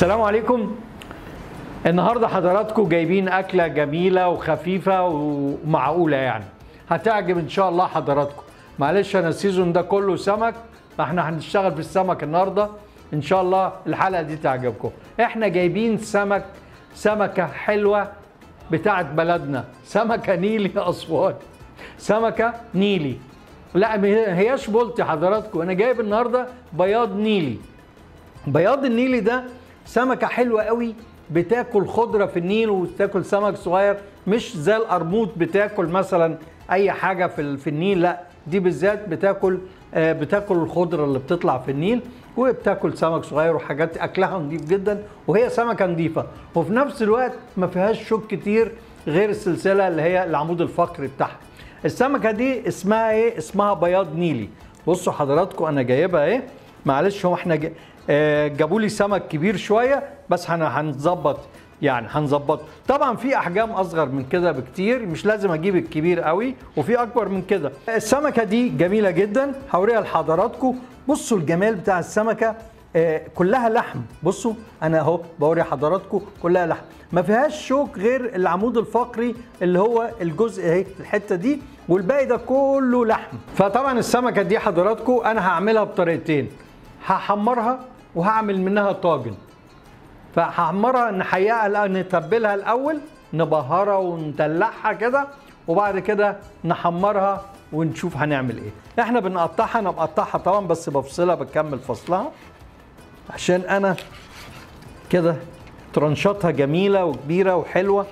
السلام عليكم النهارده حضراتكم جايبين اكله جميله وخفيفه ومعقوله يعني هتعجب ان شاء الله حضراتكم معلش انا السيزون ده كله سمك احنا هنشتغل في السمك النهارده ان شاء الله الحلقه دي تعجبكم احنا جايبين سمك سمكه حلوه بتاعت بلدنا سمكه نيلي اسوان سمكه نيلي لا ما هياش بولتي حضراتكم انا جايب النهارده بياض نيلي بياض النيلي ده سمكه حلوه قوي بتاكل خضره في النيل وتاكل سمك صغير مش زي القرموط بتاكل مثلا اي حاجه في في النيل لا دي بالذات بتاكل آه بتاكل الخضره اللي بتطلع في النيل وبتاكل سمك صغير وحاجات اكلها نظيف جدا وهي سمكه نظيفه وفي نفس الوقت ما فيهاش شوك كتير غير السلسله اللي هي العمود الفقري بتاعها السمكه دي اسمها ايه اسمها بياض نيلي بصوا حضراتكم انا جايبها ايه معلش هو احنا جابوا لي سمك كبير شويه بس هنظبط يعني هنظبط طبعا في احجام اصغر من كده بكتير مش لازم اجيب الكبير قوي وفي اكبر من كده السمكه دي جميله جدا هوريها لحضراتكم بصوا الجمال بتاع السمكه آه كلها لحم بصوا انا اهو بوري حضراتكم كلها لحم ما فيهاش شوك غير العمود الفقري اللي هو الجزء اهي الحته دي والباقي ده كله لحم فطبعا السمكه دي حضراتكم انا هعملها بطريقتين هحمرها وهعمل منها طاجن فهحمرها نحيقها نتبلها الاول نبهرها وندلعها كده وبعد كده نحمرها ونشوف هنعمل ايه احنا بنقطعها انا بقطعها طبعا بس بفصلها بكمل فصلها عشان انا كده ترنشاتها جميله وكبيره وحلوه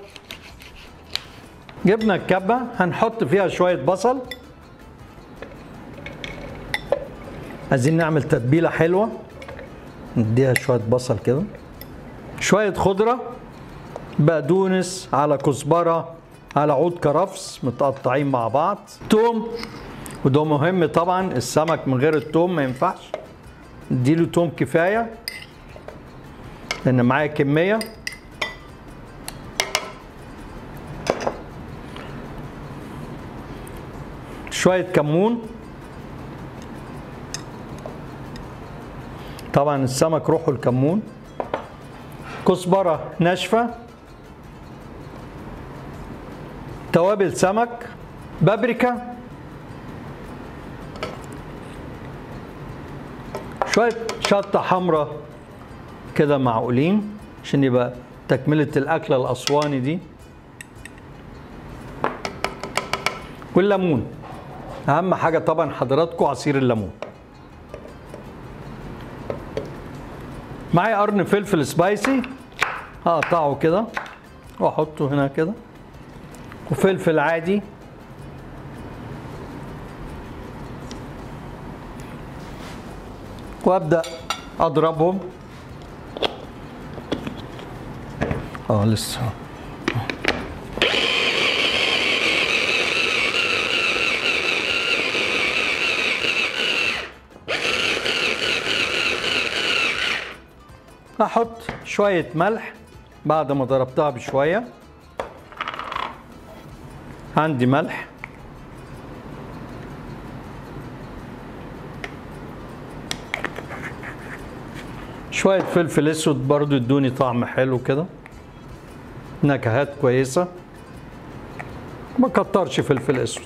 جبنا الكبه هنحط فيها شويه بصل عايزين نعمل تتبيله حلوه نديها شويه بصل كده شويه خضره بقدونس على كزبره على عود كرفس متقطعين مع بعض توم وده مهم طبعا السمك من غير التوم ما ينفعش نديله توم كفايه لان معايا كميه شويه كمون طبعا السمك روحه الكمون كزبره ناشفه توابل سمك بابريكا شويه شطه حمراء كده معقولين عشان يبقى تكمله الاكله الاسواني دي والليمون اهم حاجه طبعا حضراتكم عصير الليمون معايا قرن فلفل سبايسي هقطعه كده واحطه هنا كده وفلفل عادي وابدا اضربهم اه لسه احط شويه ملح بعد ما ضربتها بشويه عندي ملح شويه فلفل اسود برضو ادوني طعم حلو كده نكهات كويسه ما كترش فلفل اسود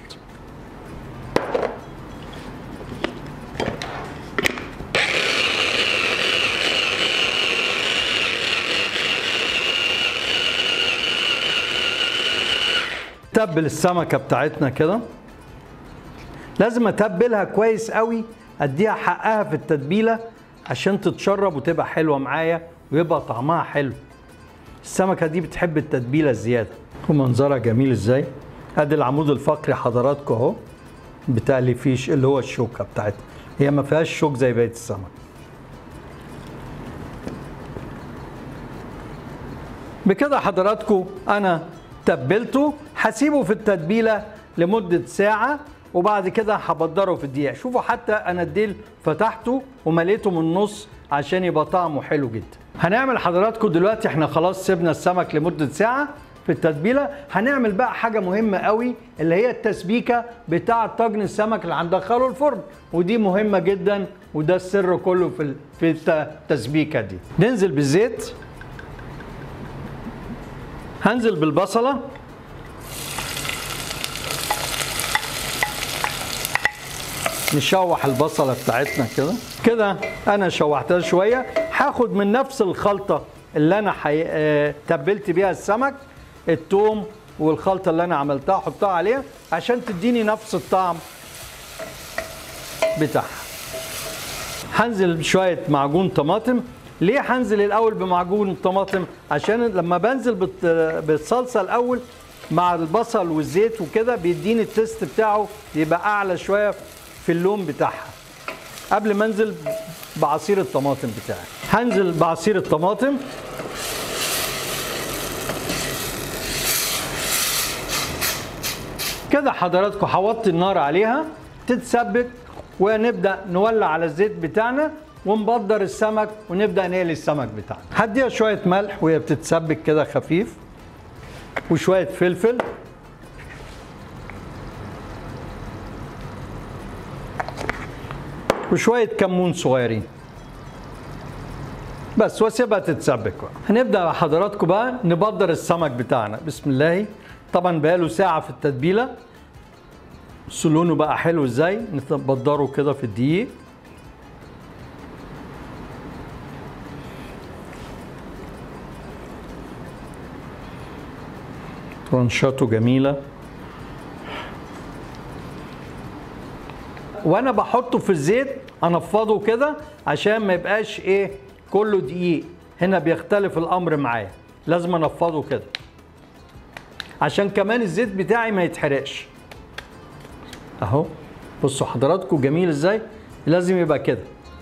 تبل السمكه بتاعتنا كده لازم اتبلها كويس قوي اديها حقها في التتبيله عشان تتشرب وتبقى حلوه معايا ويبقى طعمها حلو السمكه دي بتحب التتبيله الزياده ومنظرها جميل ازاي ادي العمود الفقري حضراتكم اهو بتاع اللي فيش اللي هو الشوكه بتاعتها هي ما فيهاش شوك زي بقيه السمك بكده حضراتكم انا تبلته هسيبه في التتبيله لمده ساعه وبعد كده هبدره في الدقيقه شوفوا حتى انا الديل فتحته ومليته من النص عشان يبقى طعمه حلو جدا هنعمل حضراتكم دلوقتي احنا خلاص سيبنا السمك لمده ساعه في التتبيله هنعمل بقى حاجه مهمه قوي اللي هي التسبيكه بتاعه طاجن السمك اللي هندخله الفرن ودي مهمه جدا وده السر كله في ال- في التسبيكه دي ننزل بالزيت هنزل بالبصله نشوح البصله بتاعتنا كده كده انا شوحتها شويه هاخد من نفس الخلطه اللي انا حي... آه، تبلت بيها السمك التوم والخلطه اللي انا عملتها احطها عليها عشان تديني نفس الطعم بتاعها هنزل بشويه معجون طماطم ليه هنزل الاول بمعجون الطماطم عشان لما بنزل بالت- بالصلصه الاول مع البصل والزيت وكده بيديني التست بتاعه يبقى اعلى شويه في اللون بتاعها قبل ما انزل بعصير الطماطم بتاعي هنزل بعصير الطماطم كده حضراتكم حوطت النار عليها تتسبك ونبدا نولع على الزيت بتاعنا ونبدر السمك ونبدا نقلي السمك بتاعنا هديها شويه ملح وهي بتتسبك كده خفيف وشويه فلفل وشويه كمون صغيرين بس واسيبها تتسبك بقى. هنبدا حضراتكم بقى نبدر السمك بتاعنا بسم الله طبعا بقاله ساعه في التتبيله بس لونه بقى حلو ازاي نبدره كده في الدقيق رنشاته جميله وانا بحطه في الزيت انفضه كده عشان ما يبقاش ايه كله دقيق هنا بيختلف الامر معايا لازم انفضه كده عشان كمان الزيت بتاعي ما يتحرقش اهو بصوا حضراتكم جميل ازاي لازم يبقى كده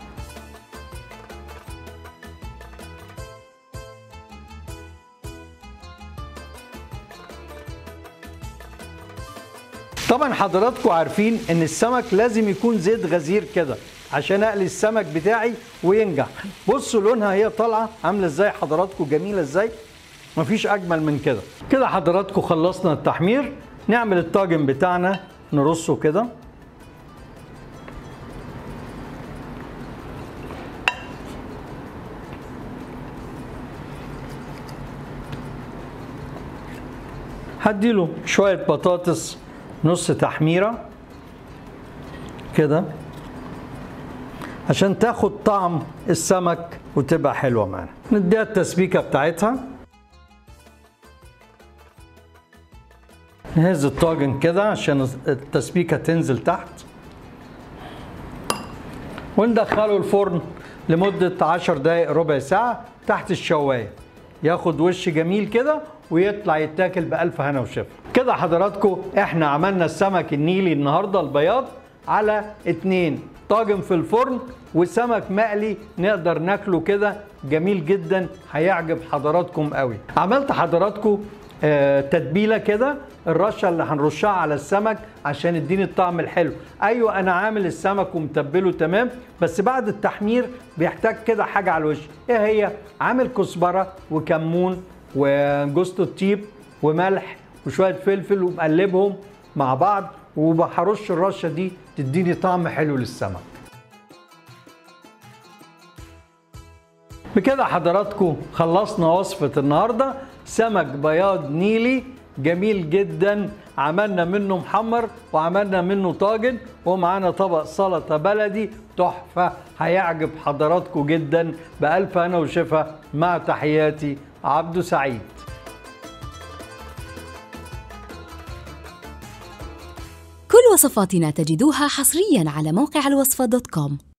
طبعا حضراتكم عارفين ان السمك لازم يكون زيت غزير كده عشان اقلي السمك بتاعي وينجح بصوا لونها هي طالعه عامله ازاي حضراتكم جميله ازاي مفيش اجمل من كده كده حضراتكم خلصنا التحمير نعمل الطاجن بتاعنا نرصه كده هديله شوية بطاطس نص تحميرة كده عشان تاخد طعم السمك وتبقى حلوة معانا نديها التسبيكة بتاعتها نهز الطاجن كده عشان التسبيكة تنزل تحت وندخله الفرن لمدة 10 دقايق ربع ساعة تحت الشواية ياخد وش جميل كده ويطلع يتاكل بألف هنا وشفا كده حضراتكم احنا عملنا السمك النيلي النهاردة البياض على اتنين طاجن في الفرن وسمك مقلي نقدر ناكله كده جميل جدا هيعجب حضراتكم قوي عملت حضراتكم آه، تتبيله كده الرشه اللي هنرشها على السمك عشان يديني الطعم الحلو ايوه انا عامل السمك ومتبله تمام بس بعد التحمير بيحتاج كده حاجه على الوش ايه هي عامل كزبره وكمون وجوز الطيب وملح وشويه فلفل ومقلبهم مع بعض وبحرش الرشه دي تديني طعم حلو للسمك بكده حضراتكم خلصنا وصفة النهاردة سمك بياض نيلي جميل جدا عملنا منه محمر وعملنا منه طاجن ومعانا طبق سلطة بلدي تحفة هيعجب حضراتكم جدا بألف أنا وشفا مع تحياتي عبدو سعيد كل وصفاتنا تجدوها حصريا على موقع الوصفة دوت كوم